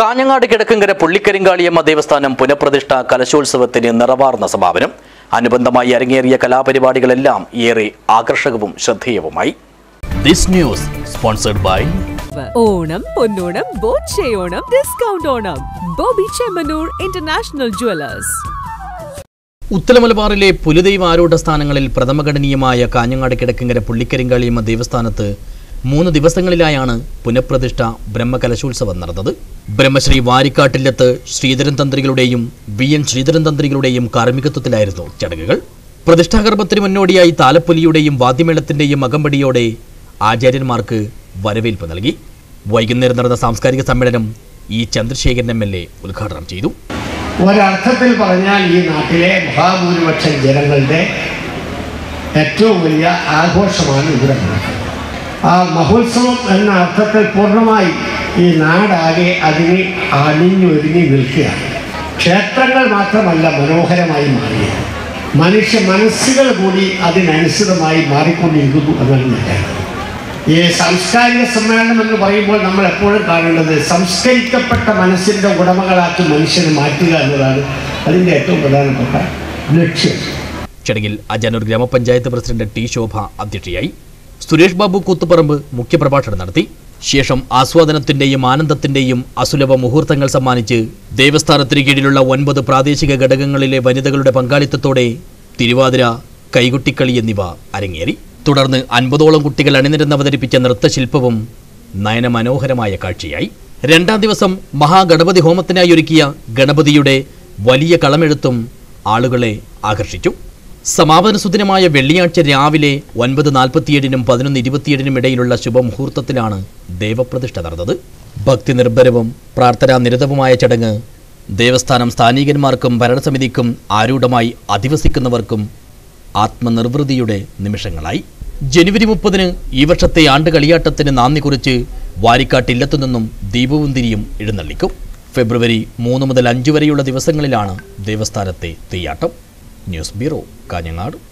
കാഞ്ഞങ്ങാട് കിഴക്കങ്കര പുള്ളിക്കരിങ്കാളിയമ്മ ദേവസ്ഥാനം പുനഃപ്രതിഷ്ഠ കലശോത്സവത്തിന് നിറവാർന്ന സമാപനം അനുബന്ധമായി അരങ്ങേറിയ കലാപരിപാടികളെല്ലാം ഏറെ ആകർഷകവും ശ്രദ്ധേയവുമായി this news sponsored by Onam Ponnonam Bochayonam discount Onam Bobby Chemmanur international jewellers ഉത്തരമലബാറിലെ പുലുദൈവ ആരൂഢ സ്ഥാനങ്ങളിൽ പ്രഥമഗണനീയമായ കാഞ്ഞങ്ങാട് കിഴക്കങ്കര പുള്ളിക്കരിങ്കാളിയമ്മ ദേവസ്ഥാനത്ത് മൂന്ന് ദിവസങ്ങളിലായാണ് പുനഃപ്രതിഷ്ഠ ബ്രഹ്മകലശോത്സവം നടന്നത് ബ്രഹ്മശ്രീ വാരിക്കാട്ടില്ലത്ത് ശ്രീധരൻ തന്ത്രികളുടെയും വി എൻ ശ്രീധരൻ തന്ത്രികളുടെയും കാർമ്മികത്വത്തിലായിരുന്നു ചടങ്ങുകൾ പ്രതിഷ്ഠാകർമ്മത്തിന് മുന്നോടിയായി താലപ്പൊലിയുടെയും വാദ്യമേളത്തിന്റെയും അകമ്പടിയോടെ ആചാര്യന്മാർക്ക് വരവേൽപ്പ് നൽകി വൈകുന്നേരം നടന്ന സാംസ്കാരിക സമ്മേളനം E Chandrasekharan M L A ഉദ്ഘാടനം ചെയ്തു ഒരർത്ഥത്തിൽ പറഞ്ഞാൽ ഈ നാട്ടിലെ മഹാഭൂരിപക്ഷം ജനങ്ങളുടെ ഏറ്റവും വലിയ ആഘോഷമാണ് ഇവിടെ നടക്കുന്നത് ആ മഹോത്സവം എന്ന അർത്ഥത്തിൽ പൂർണ്ണമായി ഈ നാടാകെ അതിന് അണിഞ്ഞൊരുങ്ങി നിൽക്കുകയാണ് ക്ഷേത്രങ്ങൾ മാത്രമല്ല മനോഹരമായി മാറിയത് മനുഷ്യ മനസ്സുകൾ കൂടി അതിനനുസൃതമായി മാറിക്കൊണ്ടിരിക്കുന്നു എന്നാണ് ഞാൻ കരുതുന്നത് ഈ സാംസ്കാരിക സമ്മേളനം എന്ന് പറയുമ്പോൾ നമ്മൾ എപ്പോഴും കാണേണ്ടത് സംസ്കരിക്കപ്പെട്ട മനസ്സിൻ്റെ ഉടമകളാക്കി മനുഷ്യനെ മാറ്റുക എന്നതാണ് അതിൻ്റെ ഏറ്റവും പ്രധാനപ്പെട്ട ലക്ഷ്യം ചടങ്ങിൽ അജാനൂർ ഗ്രാമപഞ്ചായത്ത് പ്രസിഡന്റ് ടി ശോഭ അധ്യക്ഷയായി സുരേഷ് ബാബു കൂത്തുപറമ്പ് മുഖ്യപ്രഭാഷണം നടത്തി ശേഷം ആസ്വാദനത്തിന്റെയും ആനന്ദത്തിന്റെയും അസുലഭ മുഹൂർത്തങ്ങൾ സമ്മാനിച്ച് ദേവസ്ഥാനത്തിന് കീഴിലുള്ള ഒൻപത് പ്രാദേശിക ഘടകങ്ങളിലെ വനിതകളുടെ പങ്കാളിത്തത്തോടെ തിരുവാതിര കൈകൊട്ടിക്കളി എന്നിവ അരങ്ങേറി തുടർന്ന് അൻപതോളം കുട്ടികൾ അണിനിരന്ന് അവതരിപ്പിച്ച നൃത്തശില്പവും നയനമനോഹരമായ കാഴ്ചയായി രണ്ടാം ദിവസം മഹാഗണപതി ഹോമത്തിനായി ഒരുക്കിയ ഗണപതിയുടെ വലിയ കളമെഴുത്തും ആളുകളെ ആകർഷിച്ചു സമാപന സുദിനമായ വെള്ളിയാഴ്ച രാവിലെ ഒൻപത് നാൽപ്പത്തിയേഴിനും പതിനൊന്ന് ഇരുപത്തിയേഴിനും ഇടയിലുള്ള ശുഭമുഹൂർത്തത്തിലാണ് ദേവപ്രതിഷ്ഠ നടന്നത് ഭക്തി നിർഭരവും പ്രാർത്ഥനാ നിരതവുമായ ചടങ്ങ് ദേവസ്ഥാനം സ്ഥാനീകന്മാർക്കും ഭരണസമിതിക്കും ആരൂഢമായി അധിവസിക്കുന്നവർക്കും ആത്മനിർവൃതിയുടെ നിമിഷങ്ങളായി ജനുവരി മുപ്പതിന് ഈ വർഷത്തെ ആണ്ട് കളിയാട്ടത്തിന് നാന്ദി കുറിച്ച് വാരിക്കാട്ടില്ലത്തു നിന്നും ദീപവും തിരിയും എഴുന്നള്ളിക്കും ഫെബ്രുവരി മൂന്ന് മുതൽ അഞ്ച് വരെയുള്ള ദിവസങ്ങളിലാണ് ദേവസ്ഥാനത്തെ തെയ്യാട്ടം ന്യൂസ് ബ്യൂറോ കാഞ്ഞങ്ങാട്